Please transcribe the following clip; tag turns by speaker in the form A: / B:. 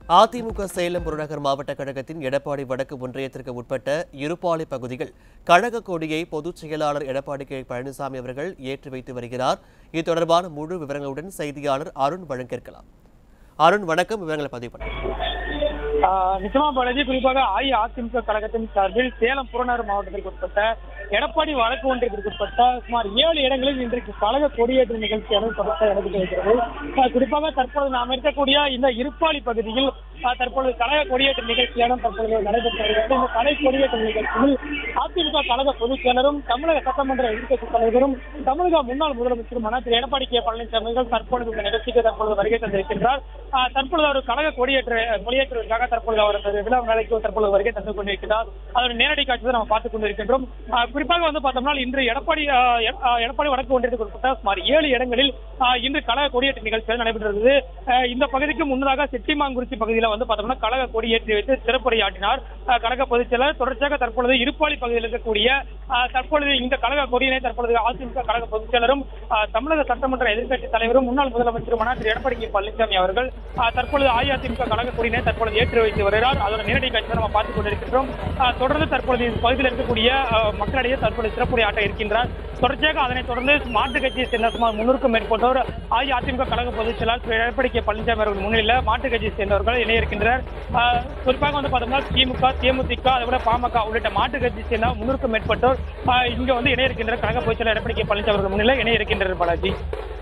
A: அதிமுக சேலம் புறநகர் மாவட்ட கழகத்தின் எடப்பாடி வடக்கு ஒன்றியத்திற்கு உட்பட்ட இருப்பாலை பகுதியில் கழக கொடியை பொதுச் செயலாளர் எடப்பாடி கே பழனிசாமி அவர்கள் ஏற்றி வைத்து வருகிறார் இது தொடர்பான முழு விவரங்களுடன் செய்தியாளர் அருண் வழங்கியிருக்கலாம் அருண் வணக்கம் விவரங்களை பதிவு பண்ணுங்க
B: ஆஹ் நிச்சயமா பாலாஜி குறிப்பாக அஇஅதிமுக கழகத்தின் சார்பில் சேலம் புறநகர் மாவட்டத்திற்கு உட்பட்ட எடப்பாடி வழக்கு ஒன்றியத்திற்கு உட்பட்ட சுமார் ஏழு இடங்களில் இன்றைக்கு கழக கொடியேற்ற நிகழ்ச்சி அனுப்பப்பட்ட இடத்துக்கு இருக்கிறது ஆஹ் குறிப்பாக தற்போது நாம் இருக்கக்கூடிய இந்த இருப்பாளி பகுதியில் ஆஹ் தற்பொழுது கழக கொடியேற்ற நிகழ்ச்சியான தற்பொழுது நடைபெற்று வருகிறது இந்த கலை கொடியேற்ற நிகழ்ச்சியில் அதிமுக கழக பொதுச் செயலரும் தமிழக சட்டமன்ற எதிர்க்கட்சித் தலைவரும் தமிழக முன்னாள் முதலமைச்சருமான திரு எடப்பாடி கே பழனிசாமி அவர்கள் தற்பொழுது இந்த நிகழ்ச்சிக்கு தற்பொழுது வருகை தந்திருக்கின்றார் ஆஹ் தற்பொழுது அவர் கழக கொடியேற்ற கொடியேற்றுவதற்காக தற்பொழுது அவர் அந்த விழா வேலைக்கு தற்பொழுது வருகை தந்து கொண்டிருக்கிறார் அதோட நேரடி காட்சி தான் நம்ம பார்த்துக் கொண்டிருக்கின்றோம் ஆஹ் குறிப்பாக வந்து பார்த்தோம்னா இன்று எடப்பாடி ஆஹ் எட- ஆஹ் எடப்பாடி வடக்கு ஒன்றியத்துக்கு உட்பட்ட சுமார் ஏழு இடங்களில் ஆஹ் இன்று கழக கொடியேற்ற நிகழ்ச்சிகள் நடைபெற்றது ஆஹ் இந்த பகுதிக்கு முன்னதாக செட்டிமாங்குறிச்சி பகுதியில் வந்து பார்த்தோம்னா கழக கொடி ஏற்றி வைத்து சிறப்புரையாற்றினார் ஆஹ் கழக பொதுச் செயலர் தொடர்ச்சியாக தற்பொழுது இருப்பாளி பகுதியில் இருக்கக்கூடிய ஆஹ் தற்பொழுது இந்த கழக கொடியினை தற்பொழுது அதிமுக கழக பொதுச் செயலரும் ஆஹ் தமிழக சட்டமன்ற எதிர்க்கட்சி தலைவரும் முன்னாள் முதலமைச்சருமான திரு எடப்பாடி கே பழனிசாமி அவர்கள் ஆஹ் தற்பொழுது அஇஅதிமுக கழக கொடியினை தற்பொழுது ஏற்றி வைத்து வருகிறார் அதோட நேரடி காட்சி நம்ம பார்த்துக் கொண்டிருக்கின்றோம் ஆஹ் தொடர்ந்து தற்பொழுது இந்த பகுதியில் இருக்கக்கூடிய ஆஹ் மக்களிடையே தற்பொழுது சிறப்புரையாற்ற இருக்கின்றார் தொடர்ச்சியாக அதனைத் தொடர்ந்து மாற்றுக் கட்சியை சேர்ந்த சுமார் முன்னூறுக்கும் மேற்பட்டோர் அஇஅதிமுக கழக பொதுச் செயலாளர் திரு எடப்பாடி கே பழனிசாமி அவர்கள் முன்னிலையில் மாற்றுக் கட்சியை சேர்ந்தவர்கள் இணைய இருக்கின்றனர் ஆஹ் குறிப்பாக வந்து பார்த்தோம்னா திமுக தேமுதிக அதை விட பாமக உள்ளிட்ட மாற்றுக் கட்சியை சேர்ந்த முன்னூறுக்கும் மேற்பட்டோர் ஆஹ் இங்க வந்து இணைய இருக்கின்ற கழக பொதுச் செயலாளர் எடப்பாடி கே பழனிசாமி அவர்கள் முன்னிலை இணைய இருக்கின்றனர் பாலாஜி